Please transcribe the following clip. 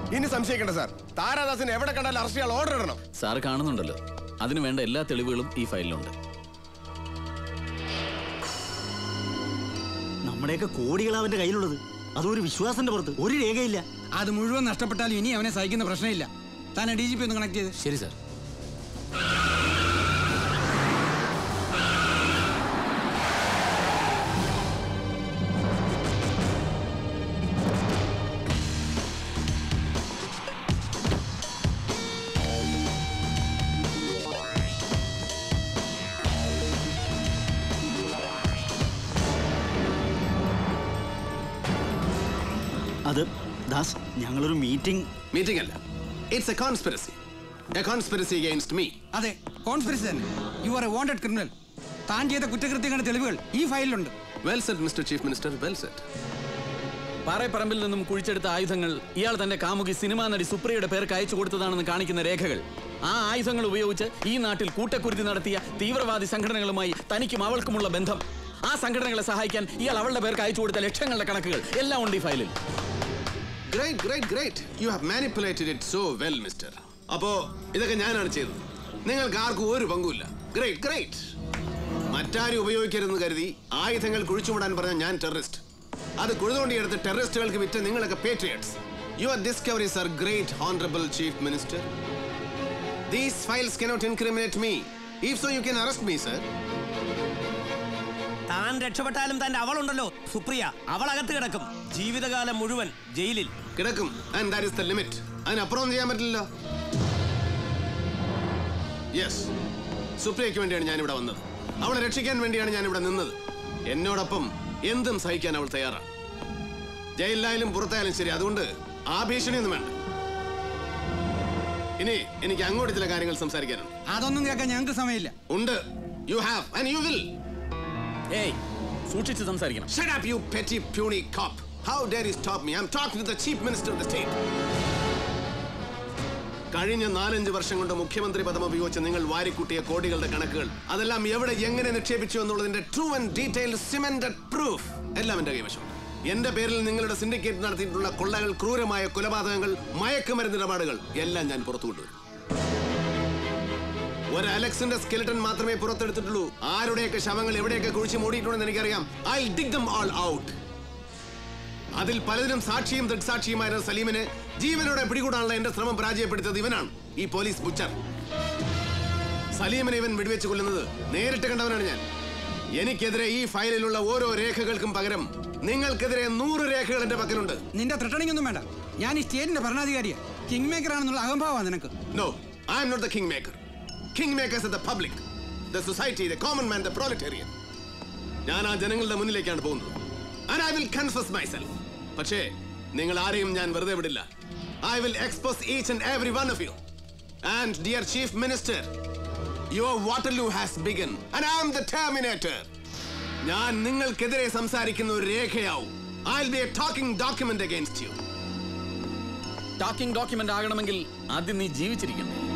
ഇനി സംശയിക്കണ്ട സാർ താരാദാസിനെ എവിടെ കണ്ടാലും അറസ്റ്റ് ചെയ്യാൻ ഓർഡർ ഇടണം സാർ കാണുന്നുണ്ടല്ലോ അതിനു വേണ്ട എല്ലാ തെളിവുകളും ഈ ഫയലിലുണ്ട് നമ്മുടെയൊക്കെ കോടികൾ അവന്റെ കയ്യിലുള്ളത് അതൊരു വിശ്വാസത്തിന്റെ പുറത്ത് ഒരു രേഖയില്ല അത് മുഴുവൻ നഷ്ടപ്പെട്ടാലും ഇനി അവനെ സഹിക്കുന്ന പ്രശ്നമില്ല താൻ ഡി ജി പി ഒന്ന് കണക്ട് ചെയ്ത് ശരി സാർ അത് ദാസ് ഞങ്ങളൊരു മീറ്റിംഗ് മീറ്റിംഗ് അല്ല it's a conspiracy a conspiracy against me അതെ കോൺസ്പിറസി തന്നെ you are a wanted criminal താൻ ചെയ്ത കുറ്റകൃത്യങ്ങളുടെ തെളിവുകൾ ഈ ഫയലിലുണ്ട് well said mister chief minister well said പാറേപ്പറമ്പിൽ നിന്നും കുഴിച്ചെടുത്ത ആയുധങ്ങൾ ഇയാൾ തന്റെ കാമുകി സിനിമാ നടി സുപ്രിയയുടെ പേർക്ക് അയച്ചു കൊടുത്തതാണെന്ന് കാണിക്കുന്ന രേഖകൾ ആ ആയുധങ്ങൾ ഉപയോഗിച്ച് ഈ നാട്ടിൽ കൂട്ടക്കുരുതി നടത്തിയ തീവ്രവാദി സംഘടനകളുമായി തനിക്കും അവൾക്കുമുള്ള ബന്ധം ആ സംഘടനകളെ സഹായിക്കാൻ ഇയാൾ അവളുടെ പേർക്ക് അയച്ചു കൊടുത്ത ലക്ഷങ്ങളുടെ കണക്കുകൾ എല്ലാം ഉണ്ട് ഈ ഫയലിൽ great great great you have manipulated it so well mister അപ്പോ ഇതൊക്കെ ഞാനാണ് ചെയ്തത് നിങ്ങൾക്ക് ആർക്കും ഒരു പങ്കുമില്ല ഗ്രേറ്റ് ഗ്രേറ്റ് മറ്റാരും ഉപയോഗിക്കരുതെന്ന് കരുതി ആയുധങ്ങൾ കുഴിച്ചുമൂടാൻ പറഞ്ഞ ഞാൻ ടെററിസ്റ്റ് അത് കുഴുതോണ്ടിയെടുത്ത് ടെററിസ്റ്റുകൾക്ക് വിറ്റ് നിങ്ങളൊക്കെ patriots your discoveries are great honourable chief minister these files cannot incriminate me if so you can arrest me sir താൻ രക്ഷപ്പെട്ടാലും തന്റെ അവളുണ്ടല്ലോ സുപ്രിയ അവൾ അകത്ത് കിടക്കും ജീവിതകാലം മുഴുവൻ ജയിലിൽ കിടക്കും and that is the limit അതിനപ്പുറം ചെയ്യാൻ പറ്റില്ലല്ലോ യെസ് സുപ്രിയയ്ക്ക് വേണ്ടിയാണ് ഞാൻ ഇവിടെ വന്നത് അവളെ രക്ഷിക്കാൻ വേണ്ടിയാണ് ഞാൻ ഇവിടെ നിന്നത് എന്നോടൊപ്പം എന്തും സഹിക്കാൻ അവൾ തയ്യാറാണ് ജയിലിലായാലും പുറത്തായാലും ശരി അതുകൊണ്ട് ആ ഭീഷണിയൊന്നും വേണ്ട ഇനി എനിക്ക് അങ്ങോട്ട് ചില കാര്യങ്ങൾ സംസാരിക്കാനുണ്ട് അതൊന്നും കേൾക്കാൻ ഞങ്ങൾക്ക് സമയമില്ല ഉണ്ട് you have and you will ഏയ് സൂക്ഷിച്ച് സംസാരിക്കണം Shut up, you petty, puny cop! How dare you stop me? I'm talking to the Chief Minister of the state. കഴിഞ്ഞ നാലഞ്ച് വർഷം കൊണ്ട് മുഖ്യമന്ത്രി പദം ഉപയോഗിച്ച് നിങ്ങൾ വാരിക്കൂട്ടിയ കോടികളുടെ കണക്കുകൾ അതെല്ലാം എവിടെ എങ്ങനെ നിക്ഷേപിച്ചു എന്നുള്ളതിന്റെ true and detailed cemented proof എല്ലാം എന്റെ കൈവശം എന്റെ പേരിൽ നിങ്ങളുടെ സിൻഡിക്കേറ്റ് നടത്തിയിട്ടുള്ള കൊള്ളകൾ ക്രൂരമായ കൊലപാതകങ്ങൾ മയക്കുമരുന്ന് ഇടപാടുകൾ എല്ലാം ഞാൻ പുറത്തു കൊണ്ടുവരും ഒരു അലക്സിന്റെ സ്കെലിട്ടൺ മാത്രമേ പുറത്തെടുത്തിട്ടുള്ളൂ ആരുടെയൊക്കെ ശവങ്ങൾ എവിടെയൊക്കെ കുഴിച്ച് മൂടിയിട്ടുണ്ടെന്ന് എനിക്കറിയാം I dig them all out അതിൽ പലതിനും സാക്ഷിയും ദൃക്സാക്ഷിയുമായിരുന്ന സലീമിനെ ജീവനോടെ പിടികൂടാനുള്ള എന്റെ ശ്രമം പരാജയപ്പെടുത്തിയത് ഇവനാണ് ഈ പോലീസ് ബുച്ചർ സലീമിനെ ഇവൻ വെടിവെച്ച് കൊല്ലുന്നത് നേരിട്ട് കണ്ടവനാണ് ഞാൻ എനിക്കെതിരെ ഈ ഫയലിലുള്ള ഓരോ രേഖകൾക്കും പകരം നിങ്ങൾക്കെതിരെ നൂറ് രേഖകൾ എന്റെ പക്കലുണ്ട് നിന്റെ ത്രിട്ടണിംഗ് ഒന്നും വേണ്ട ഞാൻ ഈ സ്റ്റേറ്റിന്റെ ഭരണാധികാരിയാ കിങ് മേക്കർ ആണെന്നുള്ള അഹംഭാവമാണ് നിനക്ക് No, I am not the kingmaker. Kingmakers are the public, the society, the common man, the proletarian. ഞാൻ ആ ജനങ്ങളുടെ മുന്നിലേക്കാണ് പോകുന്നത് and I will confess myself പക്ഷേ നിങ്ങൾ ആരെയും ഞാൻ വെറുതെ വിടില്ല I will expose each and every one of you and dear chief minister your Waterloo has begun and I am the terminator ഞാൻ നിങ്ങൾക്കെതിരെ സംസാരിക്കുന്ന ഒരു രേഖയാവും I will be a talking document against you talking document ആകണമെങ്കിൽ ആദ്യം നീ ജീവിച്ചിരിക്കണ്ടേ